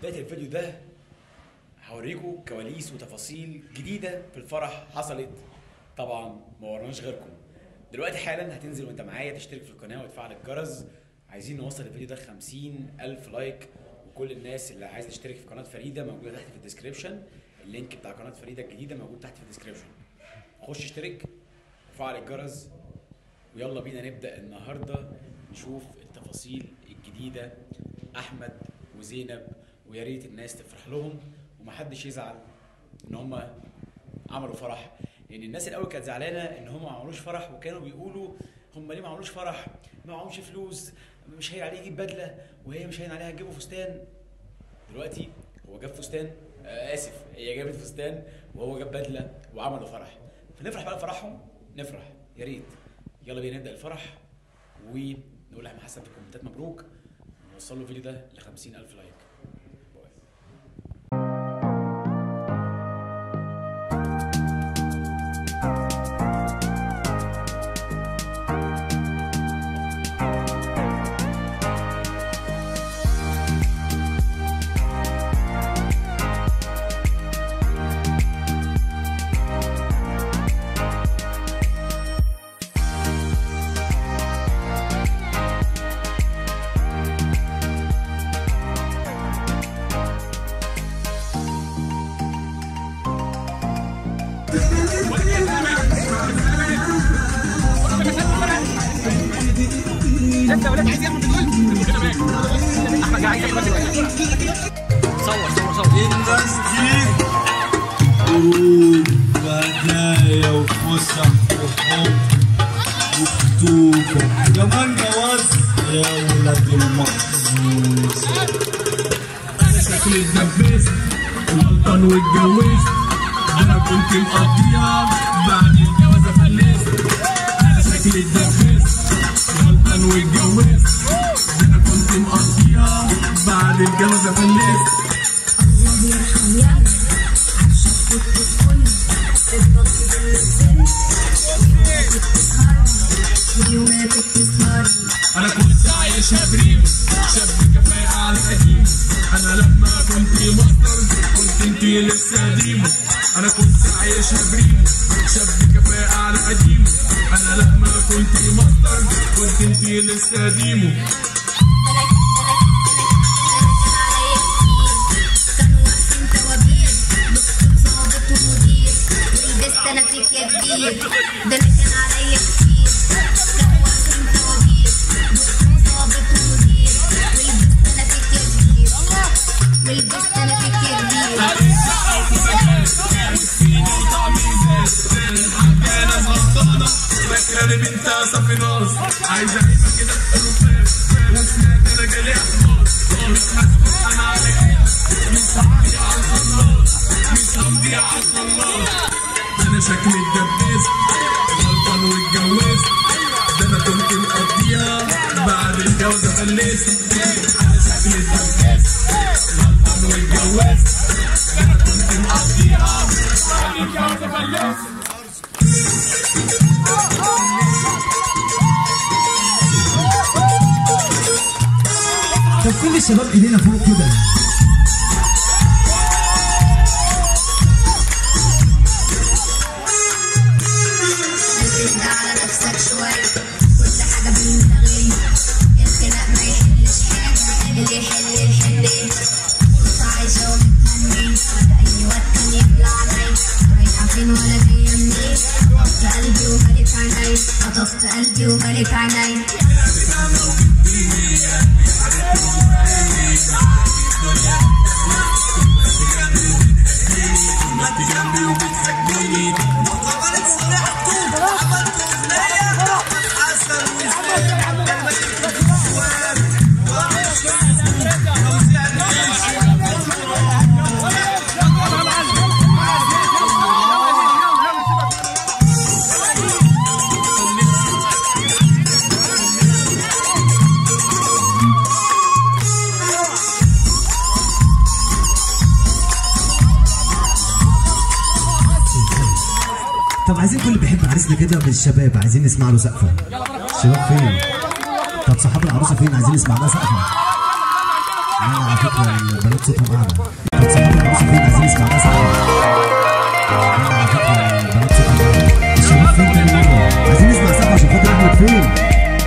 بدايه الفيديو ده هوريكم كواليس وتفاصيل جديده في الفرح حصلت طبعا ما ورناش غيركم دلوقتي حالا هتنزل وانت معايا تشترك في القناه وتفعل الجرس عايزين نوصل الفيديو ده 50 الف لايك وكل الناس اللي عايز تشترك في قناه فريده موجوده تحت في الديسكربشن اللينك بتاع قناه فريده الجديده موجود تحت في الديسكربشن خش اشترك وفعل الجرس ويلا بينا نبدا النهارده نشوف التفاصيل الجديده احمد وزينب ويا ريت الناس تفرح لهم ومحدش يزعل ان هم عملوا فرح لان الناس الاول كانت زعلانه ان هم ما عملوش فرح وكانوا بيقولوا هم ليه ما عملوش فرح ما معهمش فلوس مش هي عليه يجيب بدله وهي مش هين عليها تجيبوا فستان دلوقتي هو جاب فستان آه اسف هي جابت فستان وهو جاب بدله وعملوا فرح فنفرح بقى فرحهم نفرح يا ريت يلا بينا نبدا الفرح ونقول لاحمد حسن في الكومنتات مبروك ونوصل له الفيديو ده ل 50000 لايك باي. انت ولاد عايز يعمل بتقول كده معاك احمد عايز يعمل دلوقتي صور صور صور وهدايا وفسح وحب وخطوبة كمان جواز يا ولاد المحظوظ أنا شكلي اتدبست غلطان واتجوزت أنا كنت مقضيها بعد الجواز فلست أنا شكلي اتدبست غلطان واتجوزت أنا كنت مقضيها بعد الجواز فلست انا كنت عايش بريم شاب كفايه على قديم انا لما كنت مصدر كنت انت لسه قديم انا كنت عايش بريم شاب كفايه على قديم انا لما كنت مصدر كنت انت لسه قديم انا فيك يا كبير ده انا كان عليا كتير كانوا واقفين طوابير دكتور ظابط ومدير ولبست انا فيك يا كبير ولبست انا فيك يا كبير فاكرة بنت صافي ناس عايزة عيبة كده في وسمعت انا جالي احمر مش هسكت انا عليك مش همضي على الخلاص مش همضي على الخلاص انا شكلي اتدبست غلطان واتجوزت ده انا كنت مقضيها بعد الجوازة فلست انا شكلي اتدبست غلطان واتجوزت ده انا كنت مقضيها بعد الجوازة فلست طب كل الشباب ايدينا فوق كده تهدى على نفسك شوية كل حاجة بالمغلي الخناق ما يحلش حاجة اللي يحل الحلين بص عايشة ومتهني ده أي واد كان يبلع علي رايحة فين ولا جاية منين خطفت قلبي وملك عيني خطفت قلبي وملك عيني طب عايزين كل اللي بيحب عريسنا كده بالشباب عايزين نسمع له سقفه الشباب فين طب صحاب العروسه فين عايزين نسمع لها سقفه لا على فكره البنات بنات صوتهم اعلى طب صحاب العروسه فين عايزين نسمع بقى سقفه على فكره البنات صوتهم اعلى الشباب فين تاني مره عايزين نسمع سقفه عشان خاطر احمد فين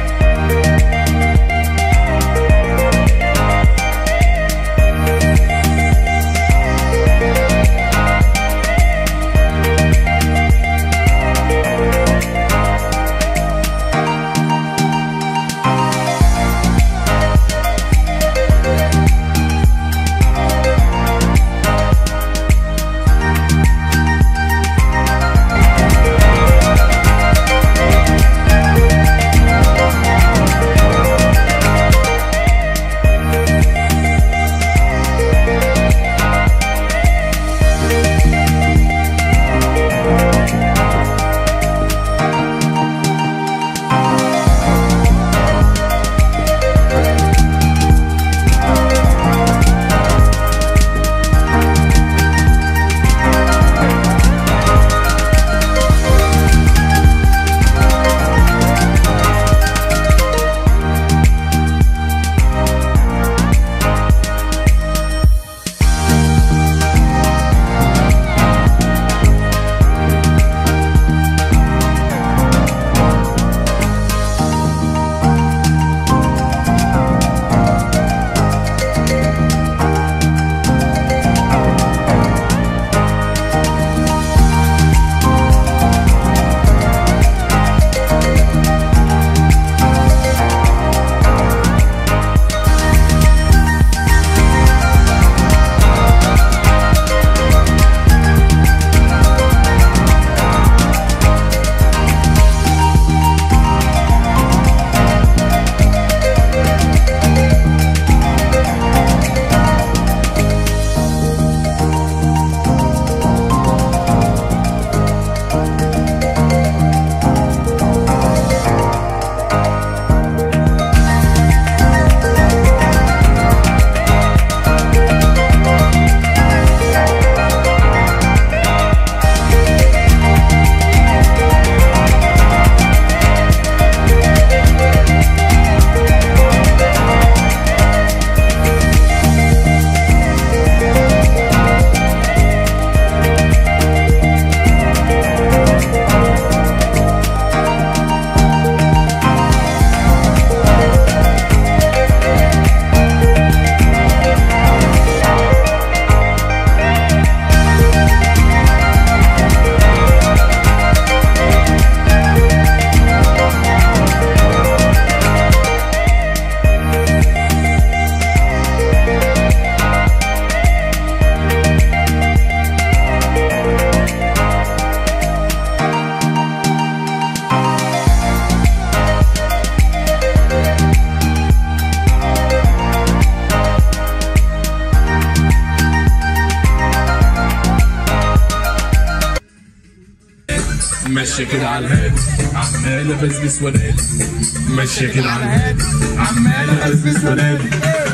ماشية كده على الهادي عمالة بزبز ونادي ماشية كده على الهادي عمالة بزبز ونادي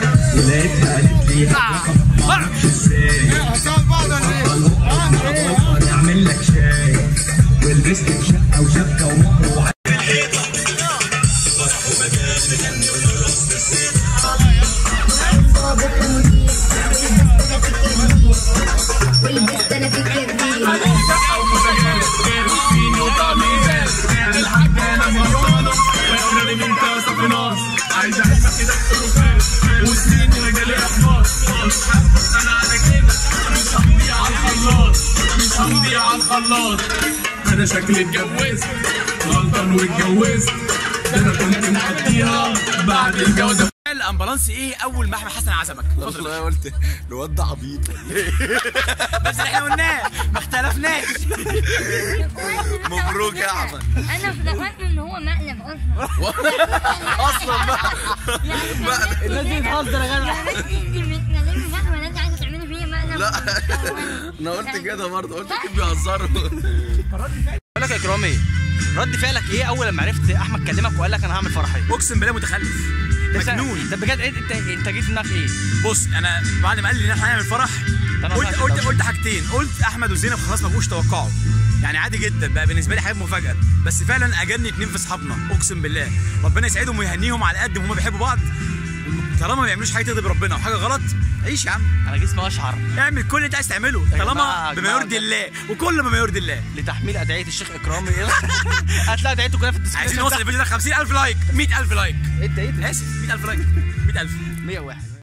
ولقيتها قالت لي معرفش ازاي اعمل لك شاي ولبست شقة وشبكة ومهر وع- ولبست انا في الكبير عايز اعيشها كده وسنين رجالي اخبار انا على كده مش همضي على الخلاط مش همضي على الخلاط انا شكلي اتجوزت غلطان واتجوزت ده انا كنت مقضيها بعد الجوازه الامبولانس ايه اول ما احمد حسن عزمك والله قلت الواد ده عبيط بس اللي احنا قلناه ما اختلفناش مبروك يا احمد انا افتكرت ان هو مقلب اصلا اصلا بقى يعني الناس دي بتهزر يا جدع انت بتكلمني بجد ولا انت عايزه تعملي فيا مقلب لا انا قلت كده برضه قلت اكيد بيهزروا بقول لك يا اكرامي رد فعلك ايه اول لما عرفت احمد كلمك وقال لك انا هعمل فرحي اقسم بالله متخلف مجنون طب بجد إيه- انت انت جيت في دماغك ايه؟ بص انا بعد ما قال لي ان احنا هنعمل فرح أنا قلت فاكر قلت طبعاً. قلت حاجتين قلت احمد وزينب خلاص ما بقوش توقعوا يعني عادي جدا بقى بالنسبه لي حاجه مفاجاه بس فعلا اجلني اتنين في اصحابنا اقسم بالله ربنا يسعدهم ويهنيهم على قد ما هم بيحبوا بعض طالما ما بيعملوش حاجه تغضب ربنا وحاجه غلط عيش يا عم انا جسمي اشعر اعمل كل اللي انت عايز تعمله طالما جماعة، يا بما جماعة، يرضي ده- الله وكل بما يرضي الله لتحميل ادعيه الشيخ اكرامي هتلاقي ادعيته كلها في الديسكربشن عايزين نوصل الفيديو ده 50000 لايك 100000 لايك انت ايه اسف 100000 لايك 100000 101